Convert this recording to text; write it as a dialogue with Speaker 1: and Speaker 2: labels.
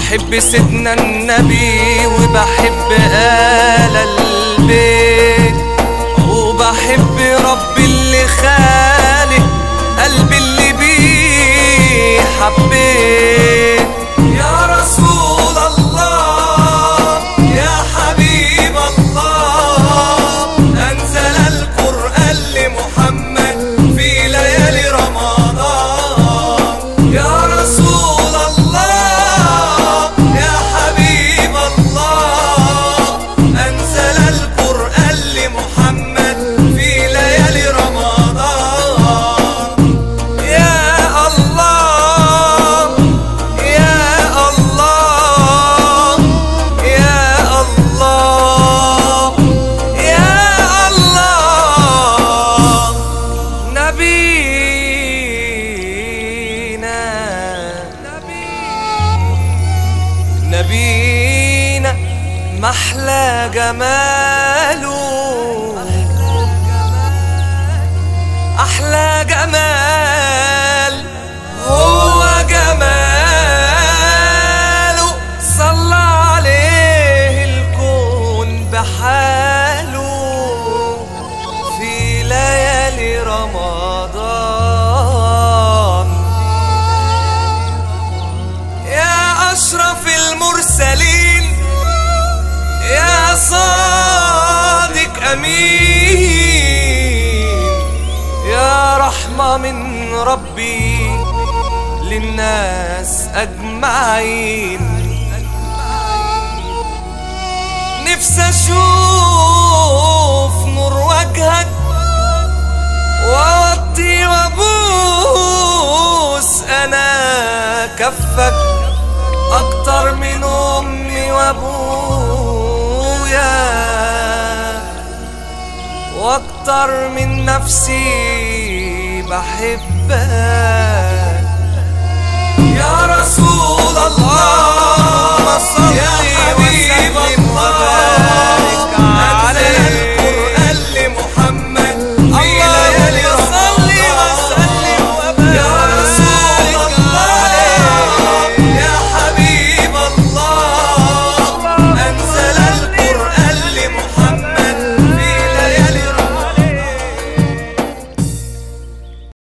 Speaker 1: بحب سيدنا النبي وبحب آل البيت وبحب رب اللي خالق قلبي اللي بيه حبيت يا رسول الله يا حبيب الله أنزل القرآن لمحمد في ليالي رمضان يا رسول الله يا حبيب الله أنزل القرآن لمحمد في ليالي رمضان يا الله يا الله يا الله يا الله نبينا نبينا محلى جماله أحلى جمال هو جماله صلى عليه الكون بحاله في ليالي رمضان يا أشرف المرسلين يا صادق أمين يا رحمة من ربي للناس أجمعين نفسي أشوف نور وجهك وأوطي وأبوس أنا كفك أكتر من أمي وأبويا واكتر من نفسي بحبك يا رسول الله يا حبيب